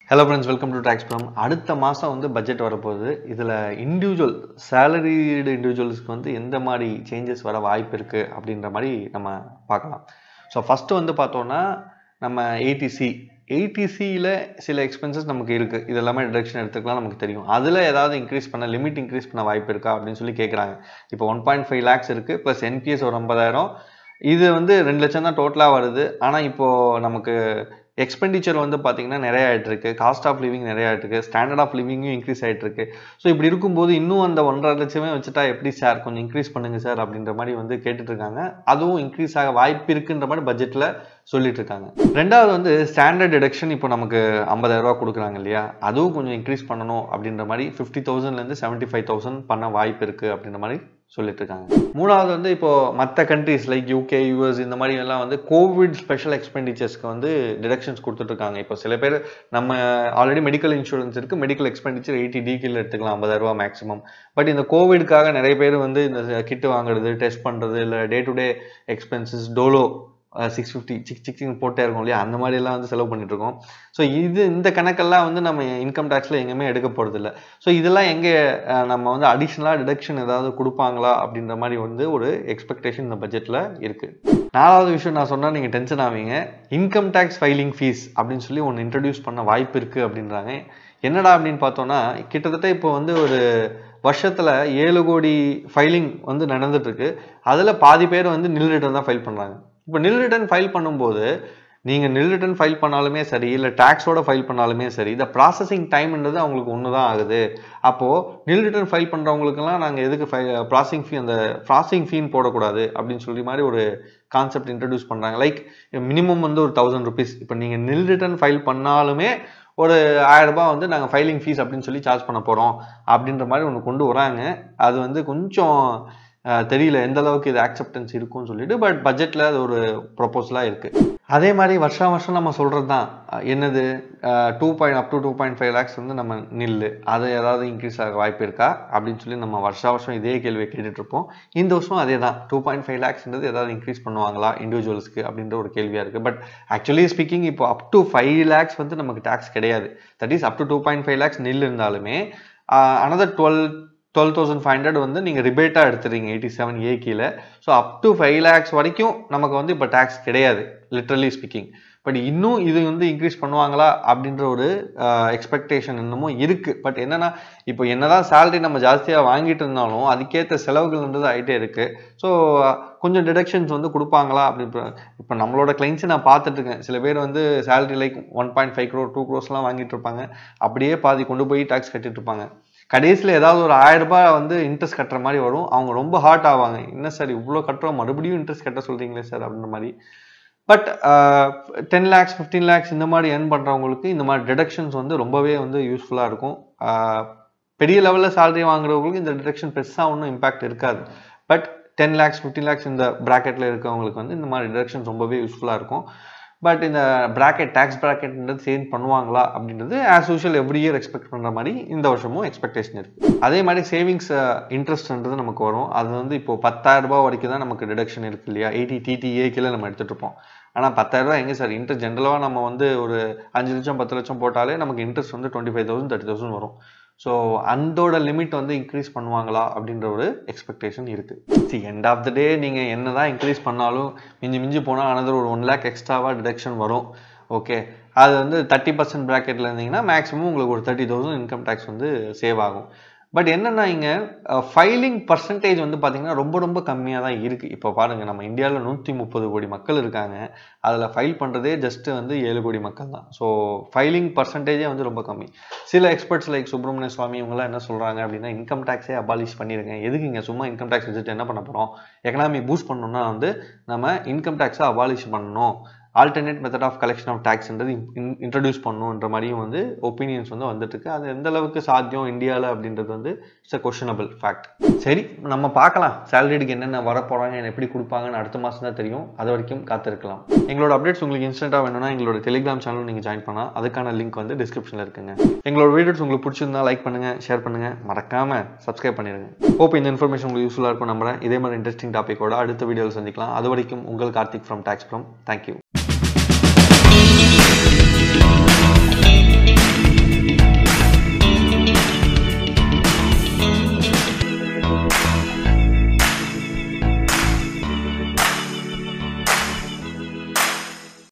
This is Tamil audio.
hello friends welcome to tax from அடுத்த மாதம் வந்து பட்ஜெட் வரப்போகுது இதில் இண்டிவிஜுவல் சேலரிடு இண்டிவிஜுவல்ஸ்க்கு வந்து எந்த மாதிரி சேஞ்சஸ் வர வாய்ப்பு இருக்குது அப்படின்ற மாதிரி நம்ம பார்க்கலாம் ஸோ ஃபஸ்ட்டு வந்து பார்த்தோன்னா நம்ம ஏடிசி ஏடிசியில் சில எக்ஸ்பென்சஸ் நமக்கு இருக்குது இது எல்லாமே டிடக்ஷன் எடுத்துக்கலாம் நமக்கு தெரியும் அதில் ஏதாவது இன்க்ரீஸ் பண்ண லிமிட் இன்க்ரீஸ் பண்ண வாய்ப்பு இருக்கா அப்படின்னு சொல்லி கேட்குறாங்க இப்போ ஒன் பாயிண்ட் ஃபைவ் லேக்ஸ் இருக்குது ப்ளஸ் என்பிஎஸ் ஒரு ஐம்பதாயிரம் இது வந்து ரெண்டு லட்சம் தான் டோட்டலாக வருது ஆனால் இப்போது நமக்கு எக்ஸ்பெண்டிச்சர் வந்து பார்த்தீங்கன்னா நிறைய ஆகிட்டு இருக்கு காஸ்ட் ஆஃப் லிவிங் நிறைய ஆகிட்டு இருக்கு ஸ்டாண்டர்ட் ஆஃப் லிவிங்கும் இன்க்ரீஸ் ஆகிட்டு இருக்கு ஸோ இப்படி இருக்கும்போது இன்னும் அந்த ஒன்றரை லட்சமே வச்சுட்டா எப்படி சார் கொஞ்சம் இன்க்ரீஸ் பண்ணுங்க சார் அப்படின்ற மாதிரி வந்து கேட்டுட்டு இருக்காங்க அதுவும் இன்க்ரீஸ் ஆக வாய்ப்பு இருக்குன்ற மாதிரி பட்ஜெட்டில் சொல்லிட்டு இருக்காங்க ரெண்டாவது வந்து ஸ்டாண்டர்ட் டிடக்ஷன் இப்போ நமக்கு ஐம்பதாயிரம் ரூபா கொடுக்குறாங்க இல்லையா அதுவும் கொஞ்சம் இன்க்ரீஸ் பண்ணணும் அப்படின்ற மாதிரி ஃபிஃப்டி தௌசண்ட்லேருந்து செவன்ட்டி ஃபைவ் தௌசண்ட் பண்ண வாய்ப்பு இருக்குது அப்படின்ற மாதிரி சொல்லிட்டு இருக்காங்க மூணாவது வந்து இப்போ மற்ற கண்ட்ரிஸ் லைக் யூகே யூஎஸ் இந்த மாதிரி எல்லாம் வந்து கோவிட் ஸ்பெஷல் எக்ஸ்பெண்டிச்சர்ஸ்க்கு வந்து டிடக்ஷன்ஸ் கொடுத்துட்ருக்காங்க இப்போ சில பேர் நம்ம ஆல்ரெடி மெடிக்கல் இன்சூரன்ஸ் இருக்குது மெடிக்கல் எக்ஸ்பெண்டிச்சர் எயிட்டி டிகில் எடுத்துக்கலாம் ஐம்பதாயிரரூபா மேக்ஸிமம் பட் இந்த கோவிடுக்காக நிறைய பேர் வந்து இந்த கிட்டு வாங்குறது டெஸ்ட் பண்ணுறது இல்லை day to day expenses Dolo six fifty six sixteen போட்டே இருக்கும் இல்லையா அந்த மாதிரி எல்லாம் வந்து செலவு பண்ணிட்டு இருக்கோம் ஸோ இது இந்த கணக்கெல்லாம் வந்து நம்ம இன்கம் டேக்ஸில் எங்கேயுமே எடுக்க போகிறது இல்லை ஸோ இதெல்லாம் எங்கே நம்ம வந்து அடிஷ்னலாக டிடக்ஷன் ஏதாவது கொடுப்பாங்களா அப்படின்ற மாதிரி வந்து ஒரு எக்ஸ்பெக்டேஷன் இந்த பட்ஜெட்டில் இருக்குது நாலாவது விஷயம் நான் சொன்னால் நீங்கள் டென்ஷன் ஆவீங்க இன்கம் டேக்ஸ் ஃபைலிங் ஃபீஸ் அப்படின்னு சொல்லி ஒன்று இன்ட்ரடியூஸ் பண்ண வாய்ப்பு இருக்குது அப்படின்றாங்க என்னடா அப்படின்னு பார்த்தோன்னா கிட்டத்தட்ட இப்போ வந்து ஒரு வருஷத்தில் ஏழு கோடி ஃபைலிங் வந்து நடந்துட்டுருக்கு அதில் பாதி பேர் வந்து நில் ரிட்டர்ன் தான் ஃபைல் பண்ணுறாங்க இப்போ நில் ரிட்டர்ன் ஃபைல் பண்ணும்போது நீங்கள் நில் ரிட்டர்ன் ஃபைல் பண்ணாலுமே சரி இல்லை டேக்ஸோட ஃபைல் பண்ணாலுமே சரி இந்த ப்ராசஸிங் டைம்ன்றது அவங்களுக்கு ஒன்று தான் ஆகுது அப்போது நில் ரிட்டர்ன் ஃபைல் பண்ணுறவங்களுக்கெல்லாம் நாங்கள் எதுக்கு ஃபை ப்ராசஸிங் ஃபீ அந்த ப்ராசஸிங் ஃபீன் போடக்கூடாது அப்படின்னு சொல்லி மாதிரி ஒரு கான்செப்ட் இன்ட்ரடியூஸ் பண்ணுறாங்க லைக் மினிமம் வந்து ஒரு தௌசண்ட் ருபீஸ் இப்போ நீங்கள் நில் ரிட்டர்ன் ஃபைல் பண்ணாலுமே ஒரு ஆயிரம் ரூபாய் வந்து நாங்கள் ஃபைலிங் ஃபீஸ் அப்படின்னு சொல்லி சார்ஜ் பண்ண போகிறோம் அப்படின்ற மாதிரி ஒன்று கொண்டு வராங்க அது வந்து கொஞ்சம் தெரியல எந்த அளவுக்கு இது ஆக்செப்டன்ஸ் இருக்கும்னு சொல்லிட்டு பட் பட்ஜெட்டில் அது ஒரு ப்ரொப்போசலாக இருக்குது அதே மாதிரி வருஷம் வருஷம் நம்ம சொல்கிறது தான் என்னது two point up to two point five lakhs வந்து நம்ம நில்லு அது ஏதாவது இன்க்ரீஸ் ஆக வாய்ப்பு இருக்கா அப்படின்னு சொல்லி நம்ம வருஷா வருஷம் இதே கேள்வியை கேட்டுட்ருப்போம் இந்த வருஷம் அதே தான் டூ பாயிண்ட் ஃபைவ் லேக்ஸ்ன்றது ஏதாவது இன்க்ரீஸ் பண்ணுவாங்களா இண்டிவிஜுவல்ஸ்க்கு அப்படின்ற ஒரு கேள்வியாக இருக்குது பட் ஆக்சுவலி ஸ்பீக்கிங் இப்போ அப் டு ஃபைவ் லேக்ஸ் வந்து நமக்கு டேக்ஸ் கிடையாது that is up to two point five lakhs nil இருந்தாலுமே another twelve twelve thousand five hundred வந்து நீங்கள் ரிபேட்டாக எடுத்துறீங்க எயிட்டி செவன் ஏ கீழே so up to five lakhs வரைக்கும் நமக்கு வந்து இப்போ டேக்ஸ் கிடையாது லிட்ரலி ஸ்பீக்கிங் பட் இன்னும் இது வந்து இன்க்ரீஸ் பண்ணுவாங்களா அப்படின்ற ஒரு எக்ஸ்பெக்டேஷன் இன்னமும் இருக்குது பட் என்னென்னா இப்போ என்னதான் சேலரி நம்ம ஜாஸ்தியாக வாங்கிட்டு இருந்தாலும் அதுக்கேற்ற செலவுகள்ன்றது ஆகிட்டே இருக்குது ஸோ கொஞ்சம் டிடக்ஷன்ஸ் வந்து கொடுப்பாங்களா அப்படி இப்போ நம்மளோட கிளைண்ட்ஸை நான் பார்த்துட்டு இருக்கேன் சில பேர் வந்து salary like one point five crore two க்ரோஸ்லாம் வாங்கிட்டு இருப்பாங்க அப்படியே பாதி கொண்டு போய் டேக்ஸ் கட்டிட்டு இருப்பாங்க கடைசியில் ஏதாவது ஒரு ஆயிரம் ரூபாய் வந்து இன்ட்ரெஸ்ட் கட்டுற மாதிரி வரும் அவங்க ரொம்ப ஹார்ட் ஆவாங்க என்ன சார் இவ்வளோ கட்டுறோம் மறுபடியும் இன்ட்ரெஸ்ட் கட்ட சொல்கிறீங்களே சார் அப்படின்ற மாதிரி but ten lakhs fifteen lakhs இந்த மாதிரி ஏர்ன் பண்ணுறவங்களுக்கு இந்த மாதிரி டிடக்ஷன்ஸ் வந்து ரொம்பவே வந்து யூஸ்ஃபுல்லாக இருக்கும் பெரிய லெவலில் சேலரி வாங்குறவங்களுக்கு இந்த டிடக்ஷன் பெருசாக ஒன்றும் இம்பாக்ட் இருக்காது but ten lakhs fifteen lakhs இந்த ப்ராக்கெட்டில் இருக்கவங்களுக்கு வந்து இந்த மாதிரி டிடக்ஷன்ஸ் ரொம்பவே யூஸ்ஃபுல்லாக இருக்கும் பட் இந்த ப்ராக்கெட் டேக்ஸ் ப்ராக்கெட்ன்றது சேஞ்ச் பண்ணுவாங்களா அப்படின்றது as usual every year expect பண்ணுற மாதிரி இந்த வருஷமும் எக்ஸ்பெக்டேஷன் இருக்குது அதே மாதிரி சேவிங்ஸ் இன்ட்ரெஸ்ட்ன்றது நமக்கு வரும் அது வந்து இப்போ பத்தாயிரம் ரூபாய் வரைக்கும் தான் நமக்கு டிடக்ஷன் இருக்குது இல்லையா எயிட்டி டிடிஏ கீழே நம்ம எடுத்துகிட்டு இருப்போம் ஆனால் பத்தாயிரம் ரூபாய் எங்கே சார் இன்ட்ரெஸ்ட் ஜென்ரலாக நம்ம வந்து ஒரு அஞ்சு லட்சம் பத்து லட்சம் போட்டாலே நமக்கு இன்ட்ரெஸ்ட் வந்து twenty five thousand thirty thousand வரும் ஸோ அந்தோட லிமிட் வந்து இன்க்ரீஸ் பண்ணுவாங்களா அப்படின்ற ஒரு எக்ஸ்பெக்டேஷன் இருக்குது see end of the day நீங்கள் என்ன தான் இன்க்ரீஸ் பண்ணாலும் மிஞ்சி மிஞ்சி போனால் அனதர் ஒரு ஒன் லேக் எக்ஸ்ட்ராவாக டிடக்ஷன் வரும் ஓகே அது வந்து தேர்ட்டி பர்சன்ட் ப்ராக்கெட்டில் இருந்தீங்கன்னா மேக்ஸிமம் உங்களுக்கு ஒரு தேர்ட்டி தௌசண்ட் இன்கம் டேக்ஸ் வந்து சேவ் ஆகும் பட் என்னென்னா இங்கே ஃபைலிங் பர்சன்டேஜ் வந்து பார்த்திங்கன்னா ரொம்ப ரொம்ப கம்மியாக தான் இருக்குது இப்போ பாருங்கள் நம்ம இந்தியாவில் நூற்றி முப்பது கோடி மக்கள் இருக்காங்க அதில் ஃபைல் பண்ணுறதே ஜஸ்ட்டு வந்து ஏழு கோடி மக்கள் தான் ஸோ ஃபைலிங் பர்சன்டேஜே வந்து ரொம்ப கம்மி சில எக்ஸ்பர்ட்ஸ் லைக் சுப்பிரமணிய சுவாமி இவங்கெல்லாம் என்ன சொல்கிறாங்க அப்படின்னா இன்கம் டேக்ஸே அபாலிஷ் பண்ணிடுங்க எதுக்கு இங்கே சும்மா இன்கம் டேக்ஸ் வச்சுட்டு என்ன பண்ண போகிறோம் எக்கனாமி பூஸ்ட் பண்ணணும்னா வந்து நம்ம இன்கம் டேக்ஸை அபாலிஷ் பண்ணணும் alternate method of collection of டேக்ஸ்ன்றது இன்ட்ரடியூஸ் பண்ணணுன்ற மாதிரியும் வந்து ஒப்பீனியன்ஸ் வந்து வந்துட்டு இருக்கு அது எந்த அளவுக்கு சாத்தியம் இந்தியாவில் அப்படின்றது வந்து இட்ஸ் அ கொஷனபிள் ஃபேக்ட் சரி நம்ம பார்க்கலாம் சேலரிக்கு என்னென்ன வர போகிறாங்க எப்படி கொடுப்பாங்கன்னு அடுத்த மாதம் தான் தெரியும் அது வரைக்கும் காத்திருக்கலாம் எங்களோட அப்டேட்ஸ் உங்களுக்கு இன்ஸ்டன்ட்டாக வேணும்னா எங்களோட டெலிகிராம் சேனல் நீங்கள் ஜாயின் பண்ணால் அதுக்கான லிங்க் வந்து டிஸ்கிரிப்ஷனில் இருக்குங்க எங்களோட வீடியோஸ் உங்களுக்கு பிடிச்சிருந்தா லைக் பண்ணுங்கள் ஷேர் பண்ணுங்கள் மறக்காமல் சப்ஸ்கிரைப் பண்ணிடுங்க ஹோப் இந்த இன்ஃபர்மேஷன் உங்களுக்கு யூஸ்ஃபுல்லாக இருக்கும் நம்புறேன் இதே மாதிரி இன்ட்ரெஸ்டிங் டாப்பிக்கோட அடுத்த வீடியோவில் சந்திக்கலாம் அது வரைக்கும் உங்கள் Karthik from tax from thank you